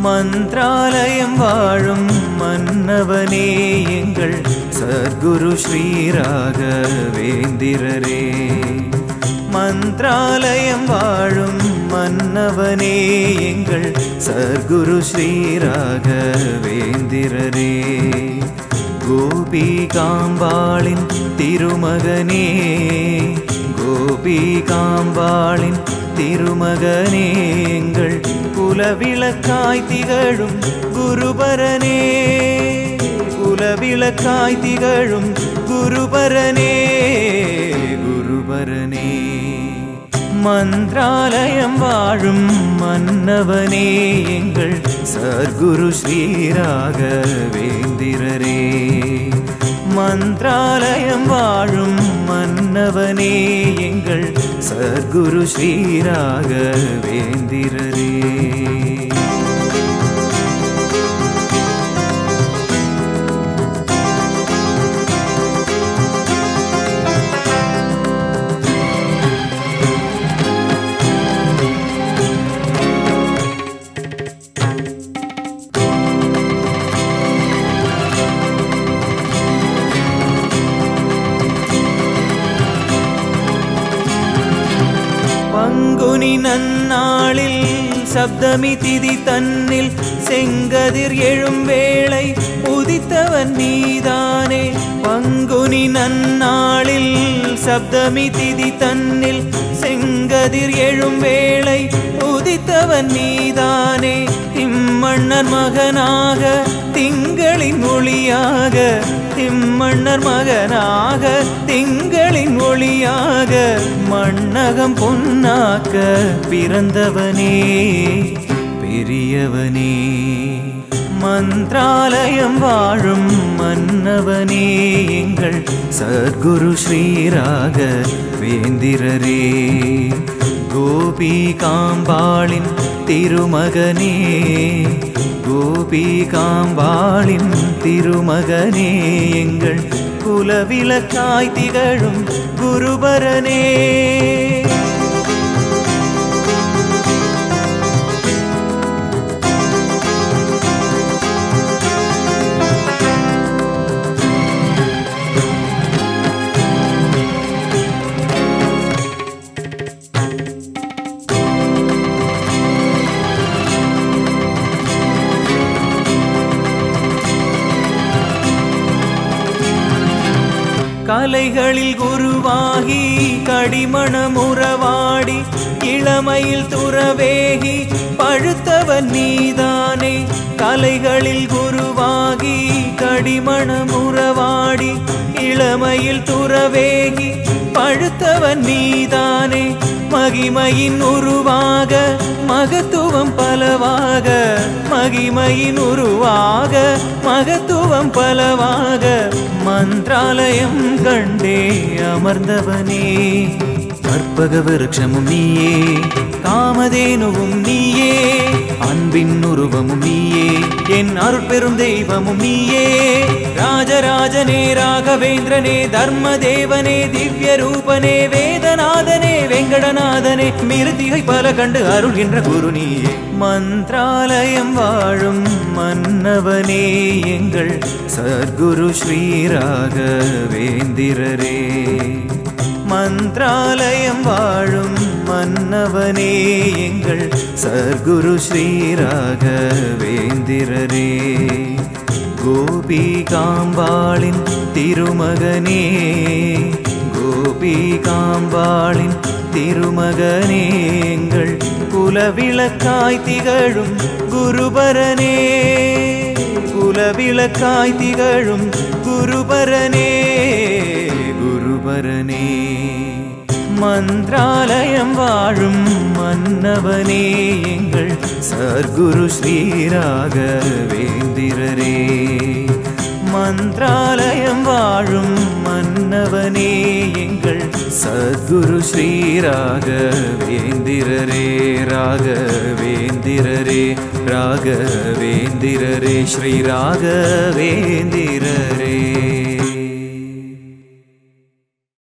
மந்த்ராலயம் வாழும் மன்னவனே எங்கள் சத்குரு ஸ்ரீராகவேந்திரரே மந்த்ராலயம் வாழும் மன்னவனே எங்கள் சத்குரு ஸ்ரீராகவேந்திரரே கோபிகாம்பாளின் திருமகனே கோபிகாம்பாளின் திருமகனே எங்கள் குலவிளக்காய் திகழும் குருபரனே குலவிளக்காய் திகழும் குருபரனே குருபரனே மந்த்ராலயம் வாழும் மன்னவனே எங்கள் சர்க்குரு ஸ்ரீராகவேந்திரரே மந்த்ராலயம் வாழும் மன்னவனே எங்கள் சர்க்குரு ஸ்ரீராகவேந்திரரே பங்குனி நன்னாளில் சப்தமி திதி தன்னில் செங்கதிர் எழும் வேளை உதித்தவன் நீதானே பங்குனி நன்னாளில் சப்தமி திதி தன்னில் செங்கதிர் எழும் வேளை உதித்தவன் நீதானே இம்மன்னர் மகனாக திங்களின் ஒளியாக இம்மன்னர் மகனாக திங்களின் ஒளியாக மண்ணகம் பொன்னாக்க பிறந்தவனே பெரியவனே மந்த்ராலயம் வாழும் மன்னவனே எங்கள் சத்குரு ஸ்ரீராக வேந்திரரே கோபி காம்பாளின் திருமகனே கோபி காம்பாளின் திருமகனே எங்கள் குலவிளக்காய் திகழும் குருபரனே கலைகளில் குருவாகி கடிமணமுறவாடி இளமையில் துறவேகி பழுத்தவன் நீதானே கலைகளில் குருவாகி கடிமணமுறவாடி இளமையில் துறவேகி பழுத்தவன் நீதானே மகிமையின் உருவாக மகத்துவம் பலவாக மகிமையின் உருவாக மகத்துவம் பலவாக மந்திராலயம் கண்டே அமர்ந்தவனே கற்பக விருட்சமும் நீயே காமதேனுவும் நீயே அன்பின் உருவமும் நீயே என் அருட்பெரும் தெய்வமும் நீயே ராஜராஜனே ராகவேந்திரனே தர்மதேவனே திவ்ய ரூபனே வேதநாதனே வெங்கடநாதனே மிருதிகை பல கண்டு அருள்கின்ற குரு நீயே மந்த்ராலயம் வாழும் மன்னவனே எங்கள் சத்குரு ஸ்ரீராகவேந்திரரே மந்த்ராலயம் வாழும் மன்னவனே எங்கள் சர்க்குரு ஸ்ரீராகவேந்திரரே கோபி காம்பாளின் திருமகனே கோபி காம்பாளின் திருமகனே எங்கள் குலவிளக்காய் திகழும் குருபரனே குலவிளக்காய் திகழும் குருபரனே குருபரனே மந்த்ராலயம் வாழும் மன்னவனே எங்கள் சர்க்குரு ஸ்ரீராகவேந்திரரே மந்த்ராலயம் வாழும் மன்னவனே எங்கள் சத்குரு ஸ்ரீராகவேந்திரரே ராகவேந்திரரே ராகவேந்திரரே ஸ்ரீராகவேந்திரரே